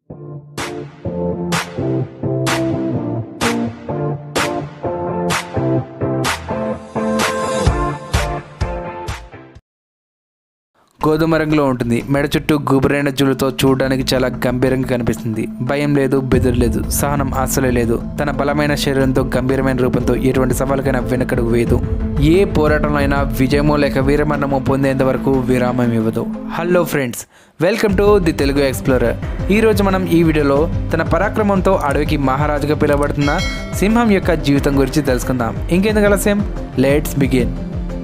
గోధుమ రంగులో ఉంటుంది మెడ చుట్టూ గుబురైన జులుతో చూడడానికి చాలా గంభీరంగా కనిపిస్తుంది భయం లేదు బెదురు లేదు సహనం అస్సలే లేదు తన బలమైన శరీరంతో గంభీరమైన రూపంతో ఎటువంటి సవాలుకైనా వెనకడుగు వేయదు ఏ పోరాటంలో అయినా విజయమో లేక వీరమరణమో పొందేంత వరకు విరామం ఇవ్వదు hello friends welcome to the Telugu explorer ఈ రోజు మనం ఈ వీడియోలో తన పరాక్రమంతో అడవికి మహారాజుగా పిలువబడుతున్న సింహం యొక్క జీవితం గురించి తెలుసుకుందాం ఇంకెందుకు ఆలస్యం లెట్స్ బిగిన్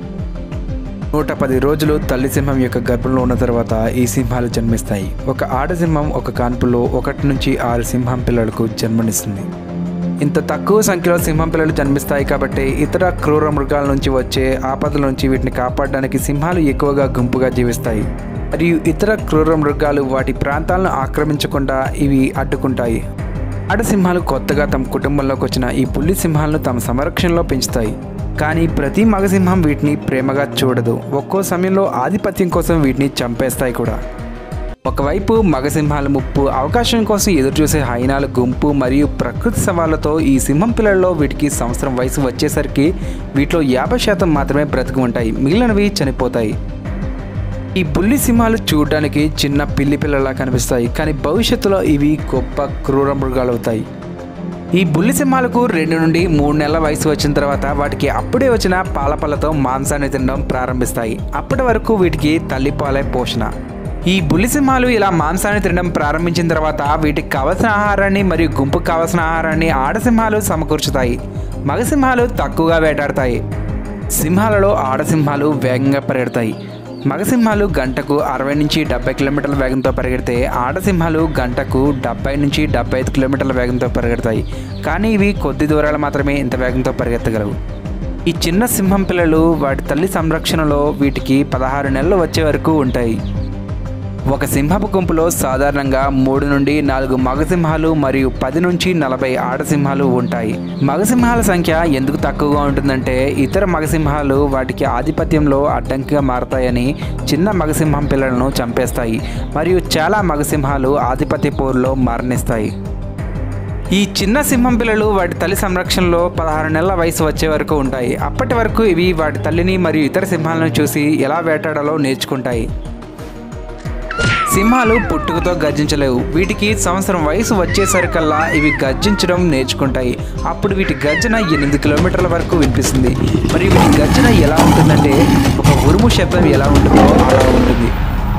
నూట పది రోజులు తల్లి సింహం యొక్క గర్భంలో ఉన్న తర్వాత ఈ సింహాలు జన్మిస్తాయి ఒక ఆడ సింహం ఒక కాన్పులో ఒకటి నుంచి ఆరు సింహం పిల్లలకు జన్మనిస్తుంది ఇంత తక్కువ సంఖ్యలో సింహం పిల్లలు జన్మిస్తాయి కాబట్టి ఇతర క్రూర మృగాల నుంచి వచ్చే ఆపదల నుంచి వీటిని కాపాడడానికి సింహాలు ఎక్కువగా గుంపుగా జీవిస్తాయి మరియు ఇతర క్రూర మృగాలు వాటి ప్రాంతాలను ఆక్రమించకుండా ఇవి అడ్డుకుంటాయి ఆడసింహాలు కొత్తగా తమ కుటుంబంలోకి వచ్చిన ఈ పుల్లి సింహాలను తమ సంరక్షణలో పెంచుతాయి కానీ ప్రతి మగసింహం వీటిని ప్రేమగా చూడదు ఒక్కో సమయంలో ఆధిపత్యం కోసం వీటిని చంపేస్తాయి కూడా ఒకవైపు మగసింహాల ముప్పు అవకాశం కోసం ఎదురుచూసే హైనాల గుంపు మరియు ప్రకృతి సవాళ్లతో ఈ సింహం పిల్లల్లో వీటికి సంవత్సరం వయసు వచ్చేసరికి వీటిలో యాభై శాతం మాత్రమే బ్రతికి ఉంటాయి మిగిలినవి చనిపోతాయి ఈ బుల్లి సింహాలు చూడడానికి చిన్న పిల్లి పిల్లలా కనిపిస్తాయి కానీ భవిష్యత్తులో ఇవి గొప్ప క్రూర మృగాలు అవుతాయి ఈ బుల్లి సింహాలకు రెండు నుండి మూడు నెలల వయసు వచ్చిన తర్వాత వాటికి అప్పుడే వచ్చిన పాలపళ్ళతో మాంసాన్ని తినడం ప్రారంభిస్తాయి అప్పటి వరకు వీటికి తల్లిపాలే పోషణ ఈ బుల్లి సింహాలు ఇలా మాంసాన్ని తినడం ప్రారంభించిన తర్వాత వీటికి కావలసిన ఆహారాన్ని మరియు గుంపుకు కావలసిన ఆహారాన్ని ఆడసింహాలు సమకూర్చుతాయి మగసింహాలు తక్కువగా వేటాడతాయి సింహాలలో ఆడసింహాలు వేగంగా పరిగెడతాయి మగసింహాలు గంటకు అరవై నుంచి డెబ్బై కిలోమీటర్ల వేగంతో పరిగెడితే ఆడసింహాలు గంటకు డెబ్బై నుంచి డెబ్బై ఐదు కిలోమీటర్ల వేగంతో పరిగెడతాయి కానీ ఇవి కొద్ది దూరాలు మాత్రమే ఇంత వేగంతో పరిగెత్తగలవు ఈ చిన్న సింహం పిల్లలు వాటి తల్లి సంరక్షణలో వీటికి పదహారు నెలలు వచ్చే వరకు ఉంటాయి ఒక సింహపు గుంపులో సాధారణంగా మూడు నుండి నాలుగు మగసింహాలు మరియు పది నుంచి నలభై ఆడసింహాలు ఉంటాయి మగసింహాల సంఖ్య ఎందుకు తక్కువగా ఉంటుందంటే ఇతర మగసింహాలు వాటికి ఆధిపత్యంలో అడ్డంకిగా మారతాయని చిన్న మగసింహం పిల్లలను చంపేస్తాయి మరియు చాలా మగసింహాలు ఆధిపత్య పోరులో మరణిస్తాయి ఈ చిన్న సింహం పిల్లలు వాటి తల్లి సంరక్షణలో పదహారు నెలల వయసు వచ్చే వరకు ఉంటాయి అప్పటి వరకు ఇవి వాటి తల్లిని మరియు ఇతర సింహాలను చూసి ఎలా వేటాడాలో నేర్చుకుంటాయి సింహాలు పుట్టుకతో గర్జించలేవు వీటికి సంవత్సరం వయసు వచ్చేసరికల్లా ఇవి గర్జించడం నేర్చుకుంటాయి అప్పుడు వీటి గర్జన ఎనిమిది కిలోమీటర్ల వరకు వినిపిస్తుంది మరియు వీటి గర్జన ఎలా ఉంటుందంటే ఒక ఉరుము శబ్దం ఎలా ఉంటుందో అలా ఉంటుంది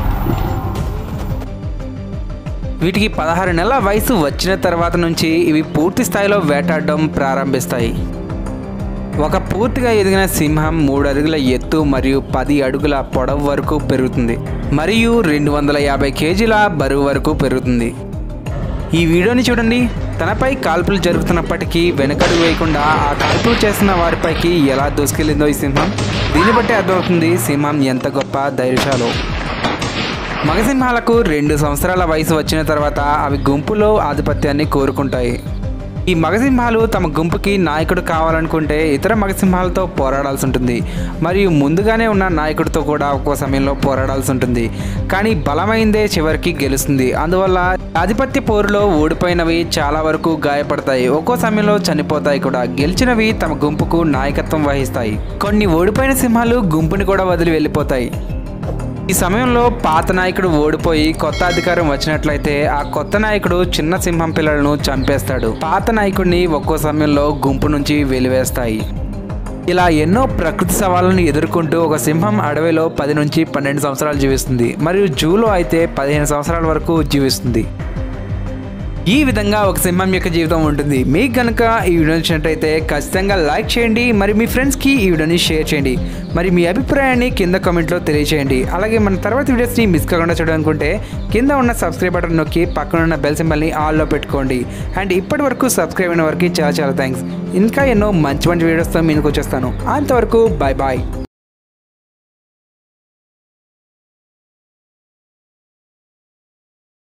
వీటికి పదహారు నెలల వయసు వచ్చిన తర్వాత నుంచి ఇవి పూర్తి స్థాయిలో వేటాడడం ప్రారంభిస్తాయి ఒక పూర్తిగా ఎదిగిన సింహం మూడు అడుగుల ఎత్తు మరియు పది అడుగుల పొడవు వరకు పెరుగుతుంది మరియు రెండు వందల యాభై కేజీల బరువు వరకు పెరుగుతుంది ఈ వీడియోని చూడండి తనపై కాల్పులు జరుగుతున్నప్పటికీ వెనకడుగు వేయకుండా ఆ కాల్పులు చేస్తున్న వారిపైకి ఎలా దూసుకెళ్ళిందో ఈ సింహం దీన్ని బట్టి అర్థమవుతుంది సింహం ఎంత గొప్ప ధైర్యశాలో మగసింహాలకు రెండు సంవత్సరాల వయసు వచ్చిన తర్వాత అవి గుంపులో ఆధిపత్యాన్ని కోరుకుంటాయి ఈ మగసింహాలు తమ గుంపుకి నాయకుడు కావాలనుకుంటే ఇతర మగసింహాలతో పోరాడాల్సి ఉంటుంది మరియు ముందుగానే ఉన్న నాయకుడితో కూడా ఒక్కో సమయంలో పోరాడాల్సి ఉంటుంది కానీ బలమైందే చివరికి గెలుస్తుంది అందువల్ల ఆధిపత్య పోరులో ఓడిపోయినవి చాలా వరకు గాయపడతాయి ఒక్కో సమయంలో చనిపోతాయి కూడా గెలిచినవి తమ గుంపుకు నాయకత్వం వహిస్తాయి కొన్ని ఓడిపోయిన సింహాలు గుంపుని కూడా వదిలి వెళ్ళిపోతాయి ఈ సమయంలో పాత నాయకుడు ఓడిపోయి కొత్త అధికారం వచ్చినట్లయితే ఆ కొత్త నాయకుడు చిన్న సింహం పిల్లలను చంపేస్తాడు పాత నాయకుడిని ఒక్కో సమయంలో గుంపు నుంచి వెలివేస్తాయి ఇలా ఎన్నో ప్రకృతి సవాళ్ళను ఎదుర్కొంటూ ఒక సింహం అడవిలో పది నుంచి పన్నెండు సంవత్సరాలు జీవిస్తుంది మరియు జూలో అయితే పదిహేను సంవత్సరాల వరకు జీవిస్తుంది ఈ విధంగా ఒక సింహం యొక్క జీవితం ఉంటుంది మీకు కనుక ఈ వీడియో నచ్చినట్టయితే ఖచ్చితంగా లైక్ చేయండి మరి మీ ఫ్రెండ్స్కి ఈ వీడియోని షేర్ చేయండి మరి మీ అభిప్రాయాన్ని కింద కామెంట్లో తెలియచేయండి అలాగే మన తర్వాత వీడియోస్ని మిస్ కాకుండా చూడాలనుకుంటే కింద ఉన్న సబ్స్క్రైబ్ బటన్ నొక్కి పక్కన ఉన్న బెల్ సింబల్ని ఆల్లో పెట్టుకోండి అండ్ ఇప్పటి వరకు సబ్స్క్రైబ్ అయిన వారికి చాలా చాలా థ్యాంక్స్ ఇంకా ఎన్నో మంచి మంచి వీడియోస్తో మీకు వచ్చేస్తాను అంతవరకు బాయ్ బాయ్